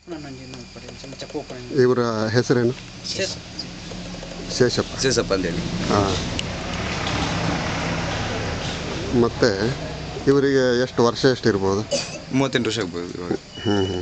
ಇವರ ಹೆಸರೇನು ಶೇಷಪ್ಪ ಶೇಷಪ್ಪ ಅಂತೇಳಿ ಹಾಂ ಮತ್ತು ಇವರಿಗೆ ಎಷ್ಟು ವರ್ಷ ಎಷ್ಟು ಇರ್ಬೋದು ಮೂವತ್ತೆಂಟು ವರ್ಷ ಆಗ್ಬೋದು ಇವಾಗ ಹ್ಞೂ ಹ್ಞೂ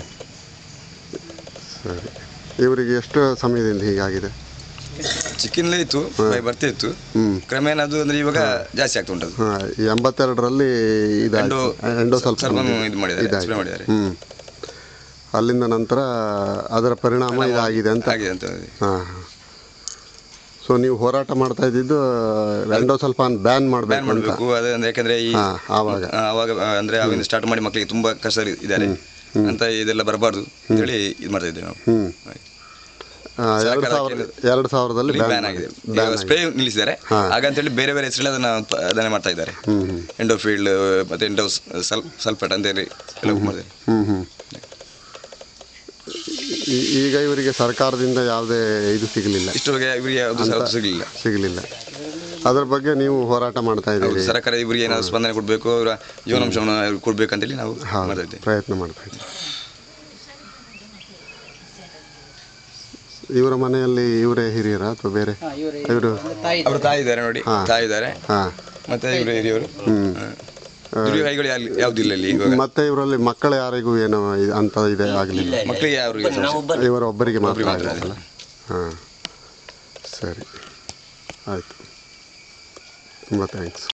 ಸರಿ ಇವರಿಗೆ ಎಷ್ಟು ಸಮಯದಿಂದ ಹೀಗಾಗಿದೆ ಚಿಕ್ಕನಲ್ಲೇ ಇತ್ತು ಬಾಯಿ ಬರ್ತಾ ಇತ್ತು ಹ್ಞೂ ಕ್ರಮೇಣ ಅದು ಅಂದ್ರೆ ಇವಾಗ ಜಾಸ್ತಿ ಆಗ್ತಾ ಉಂಟದು ಹಾಂ ಎಂಬತ್ತೆರಡರಲ್ಲಿ ಇದಾಯ್ತು ಎಂಡೋ- ಎಂಡೋ ಸ್ವಲ್ಪ ಸ್ವಲ್ಪ ಬಂದಿದೆ. ಇದು ಮಾಡಿದ್ದಾರೆ, ಇದಾಯ್ತು. spray ಮಾಡಿದ್ದಾರೆ. ಹ್ಞೂ ಅಲ್ಲಿಂದ ನಂತರ ಅದರ ಪರಿಣಾಮ ಇದಾಗಿದೆ ಅಂತ ಆಗಿದೆ ಅಂತ ಹಾಂ ಸೊ ನೀವು ಹೋರಾಟ ಮಾಡ್ತಾ ಇದ್ದಿದ್ದು ಎಂಡೋ ಸ್ವಲ್ಪ ಬ್ಯಾನ್ ಬ್ಯಾನ್ ಮಾಡಬೇಕು ಅಂತ ಮಾಡಬೇಕು ಅದು ಅಂದ್ರೆ ಯಾಕಂದ್ರೆ ಈ ಹಾಂ ಆವಾಗ ಆ, ಅವಾಗ ಆ, ಅಂದ್ರೆ ಅವಾಗಿಂದ ಸ್ಟಾರ್ಟ್ ಮಾಡಿ ಮಕ್ಕಳಿಗೆ ತುಂಬಾ ಕಷ್ಟ ಇದ್ದಾರೆ ಅಂತ ಇದೆಲ್ಲ ಬರಬಾರ್ದು ಅಂತೇಳಿ ಇದು ಮಾಡ್ತಾ ಇದ್ದೇವೆ ನಾವು ಹ್ಞೂ ಎರಡು ಸರ್ಕಾರ ಸಾವಿರ ಕೇಂದ್ರ- ಎರಡು ಸಾವಿರದಲ್ಲಿ ಬ್ಯಾನ್ ಬ್ಯಾನ್ ಆಗಿದೆ ಬ್ಯಾನ್ ಸ್ಪ್ರೇ ನಿಲ್ಲಿಸಿದ್ದಾರೆ ಹಾಗಂತೇಳಿ ಬೇರೆ ಬೇರೆ ಹೆಸರಲ್ಲಿ ಅದನ್ನ ಪ- ಅದನ್ನೇ ಮಾಡ್ತಾ ಇದ್ದಾರೆ ಹ್ಞೂ ಹ್ಞೂ ಎಂಡೋಫೀಲ್ಡ್ ಮತ್ತೆ ಎಂಡೋ ಸಲ್ ಸಲ್ಫೇಟ್ ಅಂತೇಳಿ ಎಲ್ಲ ಮಾಡಿದ್ದಾರೆ ಹ್ಞೂ ಹ್ಞೂ ಈ- ಈಗ ಇವರಿಗೆ ಸರ್ಕಾರದಿಂದ ಯಾವುದೇ ಇದು ಸಿಗಲಿಲ್ಲ ಇಷ್ಟರವರೆಗೆ ಇವರಿಗೆ ಯಾವುದು ಸಹ ಸಿಗಲಿಲ್ಲ ಸಿಗಲಿಲ್ಲ ಅದರ ಬಗ್ಗೆ ನೀವು ಹೋರಾಟ ಮಾಡ್ತಾ ಇದ್ದೀರಿ ಸರ್ಕಾರ ಇವರಿಗೆ ಏನಾದ್ರು ಸ್ಪಂದನೆ ಕೊಡಬೇಕು ಅವರ ಜೀವನಾಂಶವನ್ನು ಕೊಡ್ಬೇಕಂತೇಳಿ ನಾವು ಹೌದು ಮಾಡ್ತಾ ಇದ್ದೇವೆ ಪ್ರಯತ್ನ ಮಾಡ್ತಾ ಇದ್ದೀರಿ ಇವರ ಮನೆಯಲ್ಲಿ ಇವರೇ ಹಿರಿಯರ ಅಥವಾ ಬೇರೆ ಇವರು ಅವರು ತಾಯಿ ಇದ್ದಾರೆ ನೋಡಿ ತಾಯಿ ಇದ್ದಾರೆ ಹಾಂ ಮತ್ತೆ ಇವರು ಹಿರಿಯವರು ದುಡಿಯೋ ಕೈಗಳು ಯಾಲ್- ಯಾವುದಿಲ್ಲ ಇಲ್ಲಿ ಇವಾಗ ಮತ್ತೆ ಇವರಲ್ಲಿ ಮಕ್ಕಳು ಯಾರಿಗೂ ಏನೋ ಇ- ಅಂತ ಇದೆ ಆಗಲಿಲ್ಲ ಮಕ್ಕಳಿಗೆ ಯಾರು ಇವರ ಒಬ್ಬರಿಗೆ ಮಾತ್ರ ಆಗಿಲ್ಲ ಹಾಂ ಸರಿ ಆಯಿತು ತುಂಬ ಥ್ಯಾಂಕ್ಸ್